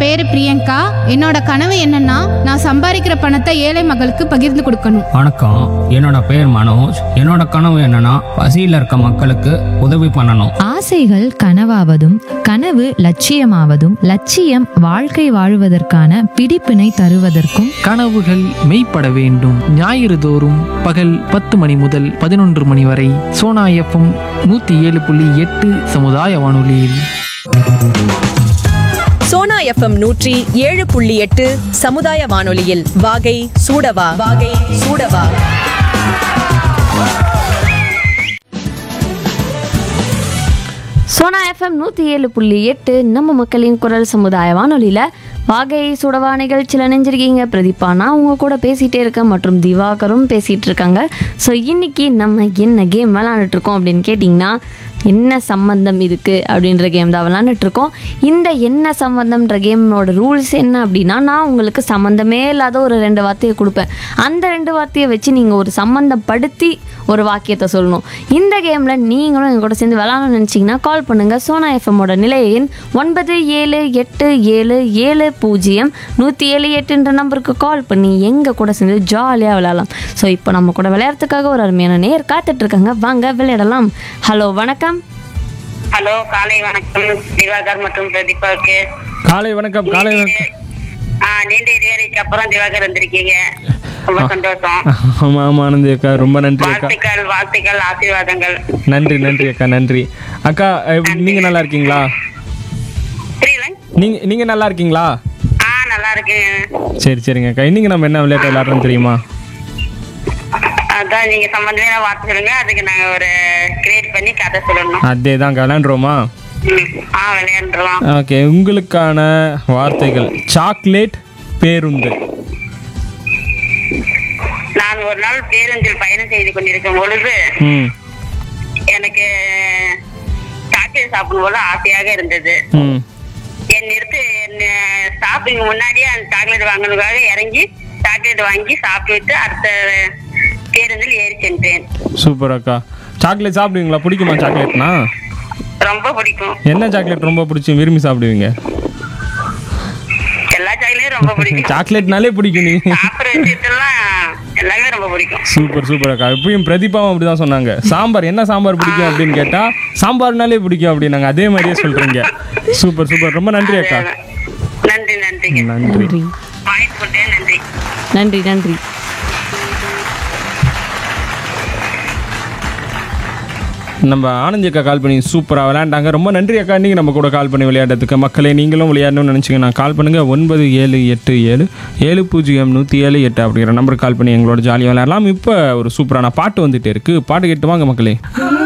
பேரு பிரியங்கா என்னோட கனவு என்னன்னா நான் சம்பாதிக்கிற பணத்தை ஏழை மகளுக்கு பகிர்ந்து கொடுக்கணும் வணக்கம் என்னோட பேர் மனோஜ் என்னோட கனவு என்னன்னா பசியில் இருக்க மக்களுக்கு உதவி பண்ணணும் ஆசைகள் கனவாவதும் கனவு லட்சியமாவதும் லட்சியம் வாழ்க்கை வாழுவதற்கான பிடிப்பினை தருவதற்கும் கனவுகள் மெய்ப்பட வேண்டும் ஞாயிறு தோறும் பகல் பத்து மணி முதல் பதினொன்று மணி வரை சோனா எஃப்எம் நூற்றி ஏழு புள்ளி எட்டு சமுதாய வானொலியில் சோனா எஃப்எம் நூற்றி ஏழு புள்ளி எட்டு சமுதாய வானொலியில் வாகை சூடவா வாகை சூடவா சோனா எஃப்எம் நூற்றி ஏழு புள்ளி எட்டு நம்ம மக்களின் குரல் சமுதாய வானொலியில் வாகை சுடவா நிகழ்ச்சியில் நினைஞ்சிருக்கீங்க பிரதீபா நான் உங்க கூட பேசிகிட்டே இருக்கேன் மற்றும் திவாகரும் பேசிகிட்டு இருக்காங்க ஸோ இன்னைக்கு நம்ம என்ன கேம் விளாண்டுட்டு இருக்கோம் அப்படின்னு கேட்டிங்கன்னா என்ன சம்பந்தம் இதுக்கு அப்படின்ற கேம் தான் விளாண்டுட்டு இருக்கோம் இந்த என்ன சம்பந்தம்ன்ற கேமோட ரூல்ஸ் என்ன அப்படின்னா நான் உங்களுக்கு சம்மந்தமே இல்லாத ஒரு ரெண்டு வார்த்தையை கொடுப்பேன் அந்த ரெண்டு வார்த்தையை வச்சு நீங்கள் ஒரு சம்மந்தப்படுத்தி ஒரு வாக்கியத்தை சொல்லணும் இந்த கேமில் நீங்களும் எங்க கூட சேர்ந்து விளாடணும்னு நினச்சிங்கன்னா கால் பண்ணுங்கள் சோனா எஃப்எம்மோட நிலைய எண் ஒன்பது ஏழு எட்டு ஏழு ஏழு பூஜ்ஜியம் நூற்றி ஏழு எட்டுன்ற நம்பருக்கு கால் பண்ணி எங்கள் கூட சேர்ந்து ஜாலியாக விளையாடலாம் ஸோ இப்போ நம்ம கூட விளையாடுறதுக்காக ஒரு அருமையான நேர் காத்துட்ருக்காங்க வாங்க விளையாடலாம் ஹலோ வணக்கம் ஹலோ காலை வணக்கம் திவாகர் மற்றும் பிரதீபாவுக்கு காலை வணக்கம் காலை வணக்கம் ஆ, நீண்ட இடைவெளிக்கு அப்புறம் திவாகர் வந்திருக்கீங்க ரொம்ப சந்தோஷம் ஆமா ஆமா ஆனந்தி அக்கா ரொம்ப நன்றி அக்கா வாழ்த்துக்கள் வாழ்த்துக்கள் ஆசீர்வாதங்கள் நன்றி நன்றி அக்கா நன்றி அக்கா எப்படி- நீங்க நல்லா இருக்கீங்களா புரியல நீங்க நீங்க நல்லா இருக்கீங்களா ஆ நல்லா இருக்கேன் சரி சரிங்க அக்கா இன்னைக்கு நம்ம என்ன விளையாட்டு விளையாடுறோம் தெரியுமா அதான் நீங்க சம்பந்தமே வார்த்தை சொல்லுங்க அதுக்கு நாங்க ஒரு கிரியேட் பண்ணி கதை சொல்லணும் அதே தான் விளையாண்டுருவோமா ம். ஆ விளையாண்டுருவோம் ஓகே உங்களுக்கான வார்த்தைகள் சாக்லேட் பேருந்து நான் ஒரு நாள் பேருந்தில் பயணம் செய்து கொண்டிருக்கும் பொழுது ம் எனக்கு சாக்லேட் சாப்பிடும் போல ஆசையாக இருந்தது ம் என் நிறுத்து என் ஸ்டாப்பிங் முன்னாடியே அந்த சாக்லேட் வாங்கணுக்காக இறங்கி சாக்லேட் வாங்கி சாப்பிட்டு அடுத்த பேருந்தில் ஏறி சென்றேன் சூப்பர் அக்கா சாக்லேட் சாப்பிடுவீங்களா பிடிக்குமா சாக்லேட்னா ரொம்ப பிடிக்கும் என்ன சாக்லேட் ரொம்ப பிடிச்சி விரும்பி சாப்பிடுவீங்க எல்லா சாக்லேட்டும் ரொம்ப பிடிக்கும் சாக்லேட்னாலே பிடிக்கும் நீ சாப்பிட்ற விஷயத்தெல்லாம் எல்லாமே ரொம்ப பிடிக்கும் சூப்பர் சூப்பர் அக்கா இப்பயும் பிரதீபாவும் அப்படிதான் சொன்னாங்க சாம்பார் என்ன சாம்பார் பிடிக்கும் அப்படின்னு கேட்டா சாம்பார்னாலே பிடிக்கும் அப்படின்னாங்க அதே மாதிரியே சொல்றீங்க சூப்பர் சூப்பர் ரொம்ப நன்றி அக்கா நன்றி நன்றிங்க நன்றி நன்றி வாய்ப்பு கொடுத்தேன் நன்றி நன்றி நன்றி நம்ம ஆனந்தி அக்கா கால் பண்ணி சூப்பராக விளையாண்டாங்க ரொம்ப நன்றி அக்கா நீங்கள் நம்ம கூட கால் பண்ணி விளையாடுறதுக்கு மக்களே நீங்களும் விளையாடணும்னு நினச்சிங்கன்னா கால் பண்ணுங்கள் ஒன்பது ஏழு எட்டு ஏழு ஏழு பூஜ்ஜியம் நூற்றி ஏழு எட்டு அப்படிங்கிற நம்பருக்கு கால் பண்ணி எங்களோட ஜாலியாக விளையாடலாம் இப்போ ஒரு சூப்பரான பாட்டு வந்துட்டே இருக்குது பாட்டு கேட்டு வாங்க மக்களே